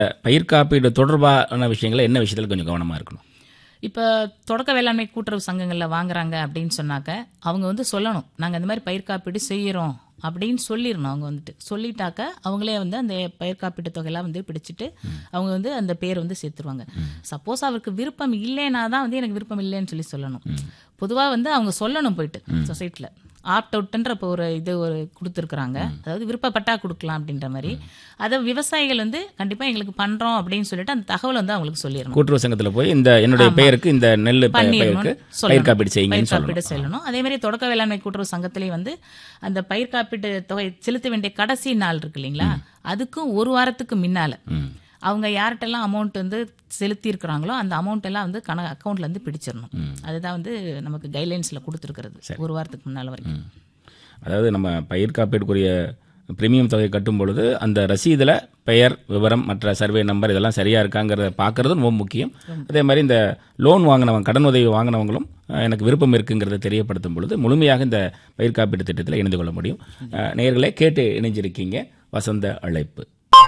பயிர் காப்பீடு தொடர்பான விஷயங்களை என்ன விஷயத்தில் கொஞ்சம் கவனமாக இருக்கணும் இப்போ தொடக்க வேளாண்மை கூட்டுறவு சங்கங்களில் வாங்குறாங்க அப்படின்னு சொன்னாக்க அவங்க வந்து சொல்லணும் நாங்கள் இந்த மாதிரி பயிர் காப்பீடு செய்கிறோம் அப்படின்னு சொல்லிடணும் அவங்க வந்துட்டு சொல்லிட்டாக்க அவங்களே வந்து அந்த பயிர் காப்பீட்டு தொகையெல்லாம் வந்து பிடிச்சிட்டு அவங்க வந்து அந்த பேர் வந்து சேர்த்துருவாங்க சப்போஸ் அவருக்கு விருப்பம் இல்லைன்னா தான் வந்து எனக்கு விருப்பம் இல்லைன்னு சொல்லி சொல்லணும் பொதுவாக வந்து அவங்க சொல்லணும் போயிட்டு சொசைட்டியில் ஆப்ட் அவுட்ன்ற இப்போ ஒரு இது ஒரு கொடுத்துருக்குறாங்க அதாவது விருப்பப்பட்டா கொடுக்கலாம் அப்படின்ற மாதிரி அதை விவசாயிகள் வந்து கண்டிப்பாக எங்களுக்கு பண்ணுறோம் அப்படின்னு சொல்லிட்டு அந்த தகவல் வந்து அவங்களுக்கு சொல்லிடணும் கூட்டுறவு சங்கத்தில் போய் இந்த என்னுடைய பெயருக்கு இந்த நெல் ப- பண்ணிடணும் பயிருக்கு சொல்லணும். பயிர் காப்பீடு செய்யுங்கன்னு பயிர் காப்பீடு சொல்லணும் சொல்லணும் அதே மாதிரி தொடக்க வேளாண்மை கூட்டுறவு சங்கத்திலேயே வந்து அந்த பயிர் காப்பீட்டு தொகை செலுத்த வேண்டிய கடைசி நாள் இருக்கு இல்லைங்களா அதுக்கும் ஒரு வாரத்துக்கு முன்னால அவங்க யார்கிட்டலாம் அமௌண்ட் வந்து செலுத்தி இருக்கிறாங்களோ அந்த அமௌண்ட் எல்லாம் வந்து கண அக்கௌண்ட்ல இருந்து பிடிச்சிடணும் அதுதான் வந்து நமக்கு கைட்லைன்ஸ்ல கொடுத்துருக்கிறது ஒரு வாரத்துக்கு முன்னால வரைக்கும் அதாவது நம்ம பயிர் காப்பீடுக்குரிய பிரீமியம் தொகை கட்டும் பொழுது அந்த ரசீதில் பெயர் விவரம் மற்ற சர்வே நம்பர் இதெல்லாம் சரியாக இருக்காங்கிறத பார்க்கறது ரொம்ப முக்கியம் அதே மாதிரி இந்த லோன் வாங்கினவங்க கடன் உதவி வாங்கினவங்களும் அஹ், எனக்கு விருப்பம் இருக்குங்கிறத தெரியப்படுத்தும் பொழுது முழுமையாக இந்த பயிர் காப்பீட்டு திட்டத்தில் இணைந்து கொள்ள முடியும் அஹ், நேயர்களே கேட்டு இணைஞ்சிருக்கீங்க வசந்த அழைப்பு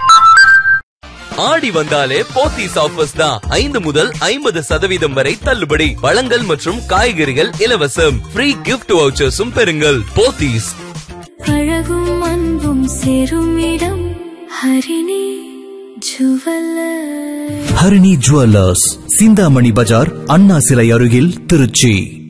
ஆடி வந்தாலே போத்தீஸ் ஆஃபர்ஸ் தான் ஐந்து முதல் ஐம்பது சதவீதம் வரை தள்ளுபடி பழங்கள் மற்றும் காய்கறிகள் இலவசம் ஃப்ரீ கிஃப்ட் வவுச்சர்ஸும் பெறுங்கள் போத்தீஸ் அழகும் அன்பும் சேரும் இடம் Harini jeweller Harini jewellers Chintamani bazaar Anna சிலை அருகில் திருச்சி